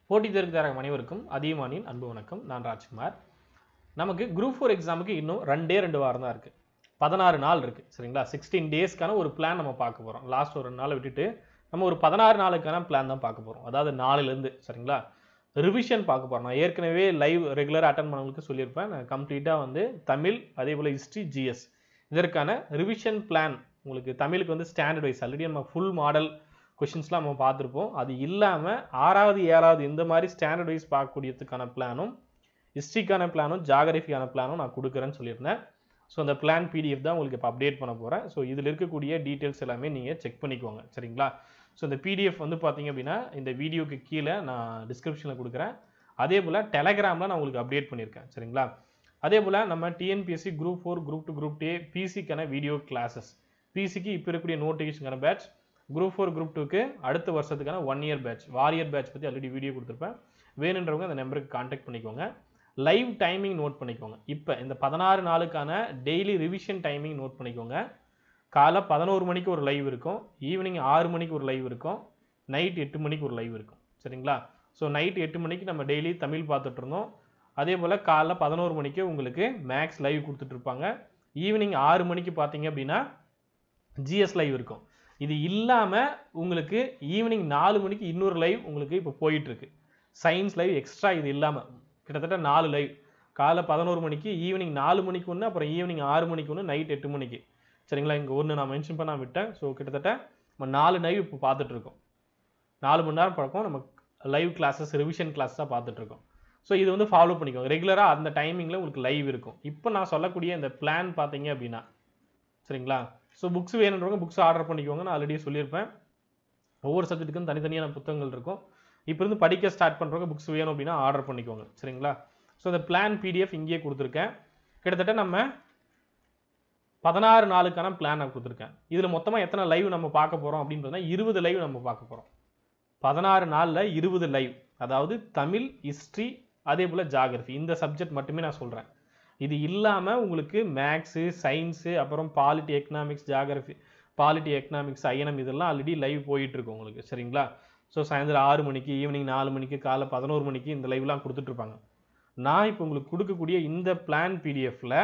போட்டி தேர்வு தர அனைவருக்கும் அதிகமானின் அன்பு வணக்கம் நான் ராஜ்குமார் நமக்கு குரூப் ஃபோர் எக்ஸாமுக்கு இன்னும் ரெண்டே ரெண்டு வாரம் தான் இருக்குது பதினாறு நாள் இருக்குது சரிங்களா சிக்ஸ்டீன் டேஸ்க்கான ஒரு பிளான் நம்ம பார்க்க போகிறோம் லாஸ்ட் ஒரு ரெண்டு நாளை விட்டுட்டு நம்ம ஒரு பதினாறு நாளுக்கான பிளான் தான் பார்க்க போகிறோம் அதாவது நாலுலேருந்து சரிங்களா ரிவிஷன் பார்க்க போகிறோம் நான் ஏற்கனவே லைவ் ரெகுலராக அட்டன் பண்ணவங்களுக்கு சொல்லியிருப்பேன் நான் கம்ப்ளீட்டாக வந்து தமிழ் அதே போல் ஹிஸ்ட்ரி ஜிஎஸ் இதற்கான ரிவிஷன் பிளான் உங்களுக்கு தமிழுக்கு வந்து ஸ்டாண்டர்ட் வைஸ் ஆல்ரெடி நம்ம ஃபுல் மாடல் கொஷின்ஸ்லாம் நம்ம பார்த்துருப்போம் அது இல்லாமல் ஆறாவது ஏழாவது இந்த மாதிரி ஸ்டாண்டர்ட் வைஸ் பார்க்கக்கூடியதுக்கான பிளானும் ஹிஸ்ட்ரிக்கான பிளானும் ஜாகிரபிக்கான பிளானும் நான் கொடுக்குறேன்னு சொல்லியிருந்தேன் ஸோ அந்த பிளான் பிடிஎஃப் தான் உங்களுக்கு இப்போ அப்டேட் பண்ண போகிறேன் ஸோ இதில் இருக்கக்கூடிய டீட்டெயில்ஸ் எல்லாமே நீங்கள் செக் பண்ணிக்கோங்க சரிங்களா ஸோ இந்த பிடிஎஃப் வந்து பார்த்தீங்க அப்படின்னா இந்த வீடியோக்கு கீழே நான் டிஸ்கிரிப்ஷனில் கொடுக்குறேன் அதே போல் டெலகிராமில் நான் உங்களுக்கு அப்டேட் பண்ணியிருக்கேன் சரிங்களா அதே போல் நம்ம TNPSC group four group two group டே பிசிக்கான வீடியோ கிளாஸஸ் பிசிக்கு இப்போ இருக்கக்கூடிய நோட்டிஃபிகேஷனுக்கான பேட்ச் குரூப் ஃபோர் குரூப் டூக்கு அடுத்த வருஷத்துக்கான one year batch warrior batch பற்றி ஆல்ரெடி வீடியோ கொடுத்துருப்பேன் வேணுன்றவங்க அந்த நம்பருக்கு காண்டாக்ட் பண்ணிக்கோங்க லைவ் டைமிங் நோட் பண்ணிக்கோங்க இப்போ இந்த பதினாறு நாளுக்கான டெய்லி ரிவிஷன் டைமிங் நோட் பண்ணிக்கோங்க காலை பதினோரு மணிக்கு ஒரு லைவ் இருக்கும் ஈவினிங் ஆறு மணிக்கு ஒரு லைவ் இருக்கும் நைட் எட்டு மணிக்கு ஒரு லைவ் இருக்கும் சரிங்களா ஸோ நைட் எட்டு மணிக்கு நம்ம டெய்லி தமிழ் பார்த்துட்டு இருந்தோம் அதே போல் காலைல பதினோரு மணிக்கு உங்களுக்கு மேக்ஸ் லைவ் கொடுத்துட்டு இருப்பாங்க ஈவினிங் ஆறு மணிக்கு பார்த்தீங்க அப்படின்னா ஜிஎஸ் லைவ் இருக்கும் இது இல்லாமல் உங்களுக்கு ஈவினிங் நாலு மணிக்கு இன்னொரு லைவ் உங்களுக்கு இப்போ போயிட்டுருக்கு சயின்ஸ் லைவ் எக்ஸ்ட்ரா இது இல்லாமல் கிட்டத்தட்ட நாலு லைவ் காலைல பதினோரு மணிக்கு ஈவினிங் நாலு மணிக்கு ஒன்று அப்புறம் ஈவினிங் ஆறு மணிக்கு ஒன்று நைட் எட்டு மணிக்கு சரிங்களா இங்கே ஒன்று நான் மென்ஷன் பண்ண விட்டேன் ஸோ கிட்டத்தட்ட நம்ம நாலு லைவ் இப்போ பார்த்துட்ருக்கோம் நாலு மணி நேரம் பழக்கம் நம்ம லைவ் கிளாஸஸ் ரிவிஷன் கிளாஸ் தான் பார்த்துட்ருக்கோம் ஸோ இது வந்து ஃபாலோ பண்ணிக்கோங்க ரெகுலராக அந்த டைமிங்கில் உங்களுக்கு லைவ் இருக்கும் இப்போ நான் சொல்லக்கூடிய இந்த பிளான் பார்த்தீங்க அப்படின்னா சரிங்களா ஸோ புக்ஸ் வேணுன்றவங்க புக்ஸ் ஆர்டர் பண்ணிக்கோங்க நான் ஆல்ரெடி சொல்லியிருப்பேன் ஒவ்வொரு சப்ஜெக்ட்டுக்கும் தனித்தனியான புத்தகங்கள் இருக்கும் இப்போ இருந்து படிக்க ஸ்டார்ட் பண்ணுறவங்க புக்ஸ் வேணும் அப்படின்னா ஆர்டர் பண்ணிக்கோங்க சரிங்களா ஸோ இந்த பிளான் பிடிஎஃப் இங்கேயே கொடுத்துருக்கேன் கிட்டத்தட்ட நம்ம பதினாறு நாளுக்கான பிளான் நான் கொடுத்துருக்கேன் இதில் மொத்தமாக எத்தனை லைவ் நம்ம பார்க்க போகிறோம் அப்படின்னு பார்த்தீங்கன்னா இருபது லைவ் நம்ம பார்க்க போகிறோம் பதினாறு நாளில் இருபது லைவ் அதாவது தமிழ் ஹிஸ்ட்ரி அதே போல் ஜாகிரஃபி இந்த சப்ஜெக்ட் மட்டுமே நான் சொல்கிறேன் இது இல்லாமல் உங்களுக்கு மேக்ஸு சயின்ஸு அப்புறம் polity economics geography polity economics INM இதெல்லாம் ஆல்ரெடி லைவ் போயிட்டுருக்கு உங்களுக்கு சரிங்களா ஸோ சாயந்தரம் ஆறு மணிக்கு ஈவினிங் நாலு மணிக்கு காலை பதினோரு மணிக்கு இந்த லைவ்லாம் கொடுத்துட்ருப்பாங்க நான் இப்போ உங்களுக்கு கொடுக்கக்கூடிய இந்த பிளான் பிடிஎஃப்பில்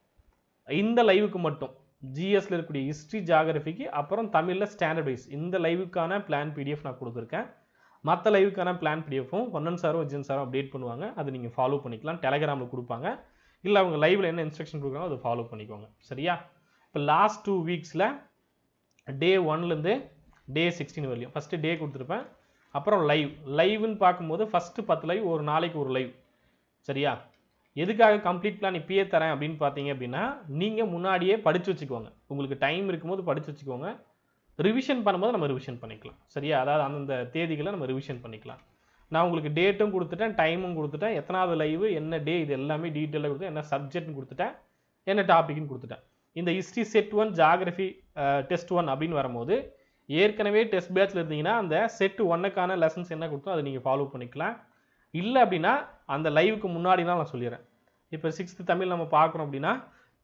இந்த லைவுக்கு மட்டும் ஜிஎஸ்ல இருக்கக்கூடிய ஹிஸ்ட்ரி ஜாகிரபிக்கு அப்புறம் தமிழில் ஸ்டாண்டர்ட் வைஸ் இந்த லைவுக்கான பிளான் பிடிஎஃப் நான் கொடுத்துருக்கேன் மற்ற லைவுக்கான பிளான் பிடிஎஃப்பும் பொன்னன் சாரும் விஜயன் சாரும் அப்டேட் பண்ணுவாங்க அது நீங்கள் ஃபாலோ பண்ணிக்கலாம் டெலகிராமில் கொடுப்பாங்க இல்லை அவங்க லைவில் என்ன இன்ஸ்ட்ரக்ஷன் கொடுக்குறாங்க அதை ஃபாலோ பண்ணிக்கோங்க சரியா இப்போ லாஸ்ட் டூ வீக்ஸில் டே ஒன்லேருந்து டே சிக்ஸ்டீன் வரையும் ஃபஸ்ட்டு டே கொடுத்துருப்பேன் அப்புறம் லைவ் லைவ்னு பார்க்கும்போது ஃபஸ்ட்டு பத்து லைவ் ஒரு நாளைக்கு ஒரு லைவ் சரியா எதுக்காக கம்ப்ளீட் பிளான் இப்பயே தரேன் அப்படின்னு பார்த்தீங்க அப்படின்னா நீங்கள் முன்னாடியே படித்து வச்சுக்கோங்க உங்களுக்கு டைம் இருக்கும்போது படித்து வச்சுக்கோங்க ரிவிஷன் பண்ணும்போது நம்ம ரிவிஷன் பண்ணிக்கலாம் சரியா அதாவது அந்தந்த தேதிகளை நம்ம ரிவிஷன் பண்ணிக்கலாம் நான் உங்களுக்கு டேட்டும் கொடுத்துட்டேன் டைமும் கொடுத்துட்டேன் எத்தனாவது லைவ் என்ன டே இது எல்லாமே டீட்டெயிலாக கொடுத்தேன் என்ன சப்ஜெக்ட்னு கொடுத்துட்டேன் என்ன டாபிக்னு கொடுத்துட்டேன் இந்த history set one geography test one அப்படின்னு வரும்போது ஏற்கனவே டெஸ்ட் பேட்சில் இருந்தீங்கன்னா அந்த செட் ஒன்னுக்கான லெசன்ஸ் என்ன கொடுத்தோம் அதை நீங்கள் ஃபாலோ பண்ணிக்கலாம் இல்லை அப்படின்னா அந்த லைவுக்கு முன்னாடி தான் நான் சொல்லிடுறேன் இப்போ சிக்ஸ்த்து தமிழ் நம்ம பார்க்குறோம் அப்படின்னா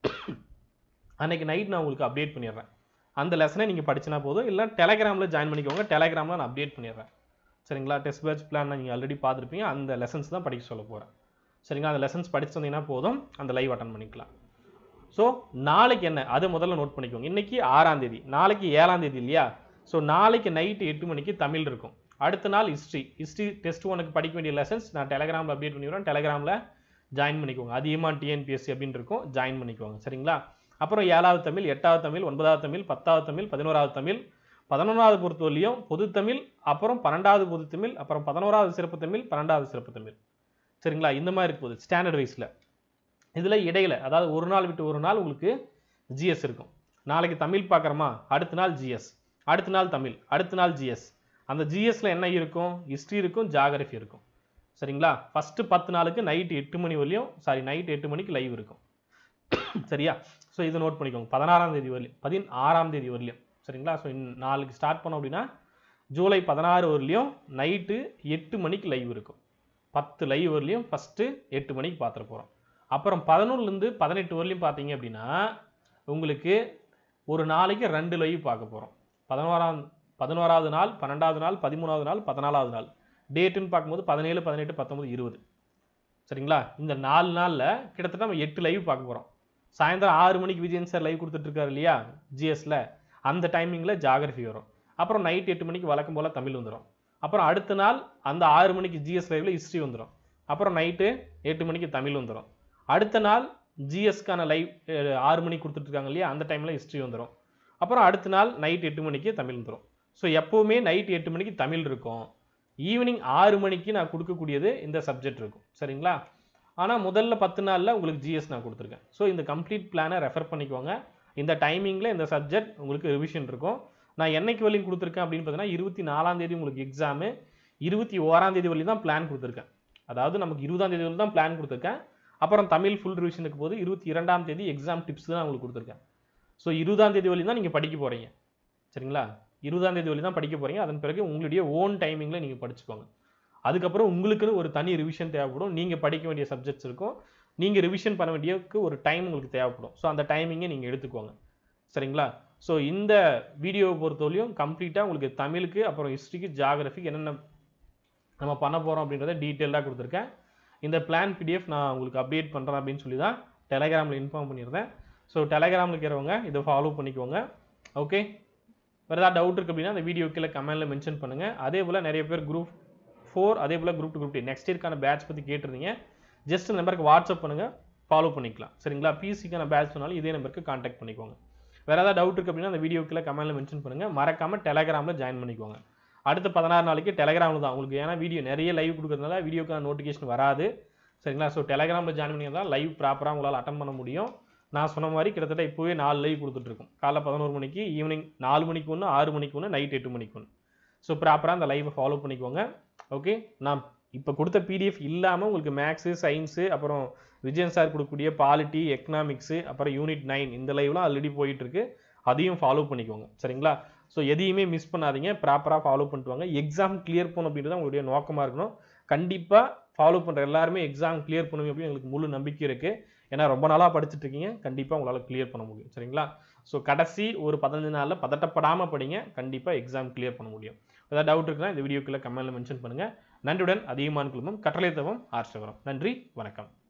அன்னைக்கு நைட் நான் உங்களுக்கு அப்டேட் பண்ணிடுறேன் அந்த லெசனை நீங்கள் படிச்சினா போதும் இல்லை டெலகிராமில் ஜாயின் பண்ணிக்கோங்க டெலகிராமில் நான் அப்டேட் பண்ணிடுறேன் சரிங்களா டெஸ்ட் பேட்ச் பிளான் நீங்கள் ஆல்ரெடி பார்த்துருப்பீங்க அந்த லெசன்ஸ் தான் படிக்க சொல்ல போகிறேன் சரிங்களா அந்த லெசன்ஸ் படிச்சிருந்தீங்கன்னா போதும் அந்த லைவ் அட்டன் பண்ணிக்கலாம் ஸோ நாளைக்கு என்ன அதை முதல்ல நோட் பண்ணிக்கோங்க இன்னைக்கு ஆறாம் தேதி நாளைக்கு ஏழாம் தேதி இல்லையா ஸோ நாளைக்கு நைட்டு எட்டு மணிக்கு தமிழ் இருக்கும் அடுத்த நாள் ஹிஸ்ட்ரி ஹிஸ்ட்ரி டெஸ்ட் ஒனுக்கு படிக்க வேண்டிய லெசன்ஸ் நான் டெலகிராமில் அப்டேட் பண்ணிவிடுறேன் டெலகிராமில் ஜாயின் பண்ணிக்கோங்க அதிகமாக டிஎன்பிஎஸ்சி அப்படின்னு இருக்கும் ஜாயின் பண்ணிக்கோங்க சரிங்களா அப்புறம் ஏழாவது தமிழ் எட்டாவது தமிழ் ஒன்பதாவது தமிழ் பத்தாவது தமிழ் பதினோராவது தமிழ் பதினொன்றாவது பொறுத்தவரையிலையும் பொது தமிழ் அப்புறம் பன்னெண்டாவது பொது தமிழ் அப்புறம் பதினோராவது சிறப்பு தமிழ் பன்னெண்டாவது சிறப்பு தமிழ் சரிங்களா இந்த மாதிரி இருக்கு போகுது ஸ்டாண்டர்ட் வைஸில் இதில் இடையில அதாவது ஒரு நாள் விட்டு ஒரு நாள் உங்களுக்கு ஜிஎஸ் இருக்கும் நாளைக்கு தமிழ் பார்க்குறோமா அடுத்த நாள் ஜிஎஸ் அடுத்த நாள் தமிழ் அடுத்த நாள் ஜிஎஸ் அந்த ஜிஎஸ்ல என்ன இருக்கும் ஹிஸ்ட்ரி இருக்கும் ஜாகிரஃபி இருக்கும் சரிங்களா ஃபஸ்ட்டு பத்து நாளுக்கு நைட் எட்டு மணி வரலையும் சாரி நைட் எட்டு மணிக்கு லைவ் இருக்கும் சரியா ஸோ இதை நோட் பண்ணிக்கோங்க பதினாறாம் தேதி வரலையும் பதினாறாம் தேதி வரலையும் சரிங்களா ஸோ நாளைக்கு ஸ்டார்ட் பண்ணோம் அப்படின்னா ஜூலை பதினாறு வரலையும் நைட்டு எட்டு மணிக்கு லைவ் இருக்கும் பத்து லைவ் வரலையும் ஃபஸ்ட்டு எட்டு மணிக்கு பார்த்துட்டு போகிறோம் அப்புறம் பதினொன்றுலேருந்து பதினெட்டு வரலையும் பார்த்தீங்க அப்படின்னா உங்களுக்கு ஒரு நாளைக்கு ரெண்டு லைவ் பார்க்க போகிறோம் பதினோராம் பதினோராவது நாள் பன்னெண்டாவது நாள் பதிமூணாவது நாள் பதினாலாவது நாள் டேட்டுன்னு பார்க்கும்போது பதினேழு பதினெட்டு பத்தொம்பது இருபது சரிங்களா இந்த நாலு நாளில் கிட்டத்தட்ட நம்ம எட்டு லைவ் பார்க்க போகிறோம் சாயந்தரம் ஆறு மணிக்கு விஜயன் சார் லைவ் கொடுத்துட்ருக்காரு இல்லையா ஜிஎஸ்ல அந்த டைமிங்கில் ஜாகிரஃபி வரும் அப்புறம் நைட் எட்டு மணிக்கு வழக்கம் போல் தமிழ் வந்துடும் அப்புறம் அடுத்த நாள் அந்த ஆறு மணிக்கு ஜிஎஸ் லைவ்ல ஹிஸ்ட்ரி வந்துடும் அப்புறம் நைட்டு எட்டு மணிக்கு தமிழ் வந்துடும் அடுத்த நாள் ஜிஎஸ்க்கான லைவ் ஆறு மணிக்கு கொடுத்துட்ருக்காங்க இல்லையா அந்த டைமில் ஹிஸ்ட்ரி வந்துடும் அப்புறம் அடுத்த நாள் நைட் எட்டு மணிக்கு தமிழ் வந்துடும் ஸோ எப்போவுமே நைட் எட்டு மணிக்கு தமிழ் இருக்கும் ஈவினிங் ஆறு மணிக்கு நான் கொடுக்கக்கூடியது இந்த சப்ஜெக்ட் இருக்கும் சரிங்களா ஆனால் முதல்ல பத்து நாளில் உங்களுக்கு ஜிஎஸ் நான் கொடுத்துருக்கேன் ஸோ இந்த கம்ப்ளீட் பிளானை ரெஃபர் பண்ணிக்கோங்க இந்த டைமிங்கில் இந்த சப்ஜெக்ட் உங்களுக்கு ரிவிஷன் இருக்கும் நான் என்னைக்கு வரையும் கொடுத்துருக்கேன் அப்படின்னு பார்த்தீங்கன்னா இருபத்தி நாலாம் தேதி உங்களுக்கு எக்ஸாமு இருபத்தி ஓராம் தேதி வரையும் தான் பிளான் கொடுத்துருக்கேன் அதாவது நமக்கு இருபதாம் தேதி வரையும் தான் பிளான் கொடுத்துருக்கேன் அப்புறம் தமிழ் ஃபுல் ரிவிஷனுக்கு போது இருபத்தி இரண்டாம் தேதி எக்ஸாம் டிப்ஸ் தான் உங்களுக்கு கொடுத்துருக்கேன் ஸோ இருபதாம் தேதி வரையும் தான் நீங்கள் படிக்க போகிறீங்க சரிங்களா இருபதாம் தேதி வரையும் தான் படிக்க போகிறீங்க அதன் பிறகு உங்களுடைய ஓன் டைமிங்கில் நீங்கள் படிச்சுக்கோங்க அதுக்கப்புறம் உங்களுக்குன்னு ஒரு தனி ரிவிஷன் தேவைப்படும் நீங்கள் படிக்க வேண்டிய சப்ஜெக்ட்ஸ் இருக்கும் நீங்கள் ரிவிஷன் பண்ண வேண்டியக்கு ஒரு டைம் உங்களுக்கு தேவைப்படும் ஸோ அந்த டைமிங்கை நீங்கள் எடுத்துக்கோங்க சரிங்களா ஸோ இந்த வீடியோவை பொறுத்தவரையும் கம்ப்ளீட்டாக உங்களுக்கு தமிழுக்கு அப்புறம் ஹிஸ்ட்ரிக்கு ஜாகிரபிக்கு என்னென்ன நம்ம பண்ண போகிறோம் அப்படின்றத டீட்டெயிலாக கொடுத்துருக்கேன் இந்த பிளான் பிடிஎஃப் நான் உங்களுக்கு அப்டேட் பண்ணுறேன் அப்படின்னு சொல்லி தான் டெலகிராமில் இன்ஃபார்ம் பண்ணியிருந்தேன் ஸோ டெலகிராமில் இருக்கிறவங்க இதை ஃபாலோ பண்ணிக்கோங்க ஓகே வேறு ஏதாவது டவுட் இருக்குது அப்படின்னா அந்த வீடியோ கீழே கமெண்ட்டில் மென்ஷன் பண்ணுங்கள் அதே போல் நிறைய பேர் குரூப் ஃபோர் அதே போல் group two group two next இயர்க்கான பேட்ச் பற்றி கேட்டிருந்தீங்க ஜஸ்ட் நம்பருக்கு வாட்ஸ்அப் பண்ணுங்கள் ஃபாலோ பண்ணிக்கலாம் சரிங்களா பிசிக்கான பேட்ச் சொன்னாலும் இதே நம்பருக்கு காண்டாக்ட் பண்ணிக்கோங்க வேறு ஏதாவது டவுட் இருக்குது அப்படின்னா அந்த வீடியோ கீழே கமெண்ட்டில் மென்ஷன் பண்ணுங்கள் மறக்காமல் டெலகிராமில் ஜாயின் பண்ணிக்கோங்க அடுத்த பதினாறு நாளைக்கு டெலகிராமில் தான் உங்களுக்கு ஏன்னா வீடியோ நிறைய லைவ் கொடுக்கறதுனால வீடியோக்கான நோட்டிஃபிகேஷன் வராது சரிங்களா ஸோ டெலகிராமில் ஜாயின் பண்ணி தான் லைவ் ப்ராப்பராக உங்களால் அட்டன் பண்ண முடியும் நான் சொன்ன மாதிரி கிட்டத்தட்ட இப்போவே நாலு லைவ் கொடுத்துட்ருக்கோம் காலைல பதினோரு மணிக்கு ஈவினிங் நாலு மணிக்கு ஒன்று ஆறு மணிக்கு ஒன்று நைட் எட்டு மணிக்கு ஒன்று ஸோ ப்ராப்பராக அந்த லைவை ஃபாலோ பண்ணிக்கோங்க ஓகே நான் இப்போ கொடுத்த பிடிஎஃப் இல்லாமல் உங்களுக்கு மேக்ஸு சயின்ஸு அப்புறம் விஜயன் சார் கொடுக்கக்கூடிய பாலிட்டி எக்கனாமிக்ஸு அப்புறம் யூனிட் நைன் இந்த லைவ்லாம் ஆல்ரெடி போயிட்டுருக்கு அதையும் ஃபாலோ பண்ணிக்கோங்க சரிங்களா ஸோ எதையுமே மிஸ் பண்ணாதீங்க ப்ராப்பராக ஃபாலோ பண்ணிட்டு வாங்க எக்ஸாம் கிளியர் பண்ணணும் அப்படின்றது உங்களுடைய நோக்கமாக இருக்கணும் கண்டிப்பாக ஃபாலோ பண்ணுற எல்லாருமே எக்ஸாம் கிளியர் பண்ணுவீங்க அப்படின்னு எங்களுக்கு முழு நம்பிக்கை இருக்குது ஏன்னா ரொம்ப நாளாக படிச்சுட்டு இருக்கீங்க கண்டிப்பாக உங்களால் கிளியர் பண்ண முடியும் சரிங்களா ஸோ கடைசி ஒரு பதினஞ்சு நாளில் பதட்டப்படாமல் படிங்க கண்டிப்பாக எக்ஸாம் கிளியர் பண்ண முடியும் ஏதாவது டவுட் இருக்குன்னா இந்த வீடியோக்குள்ள கமெண்ட்டில் மென்ஷன் பண்ணுங்கள் நன்றியுடன் அதிகமான குழுமம் கட்டளை தவம் ஆர்ஷவரம் நன்றி வணக்கம்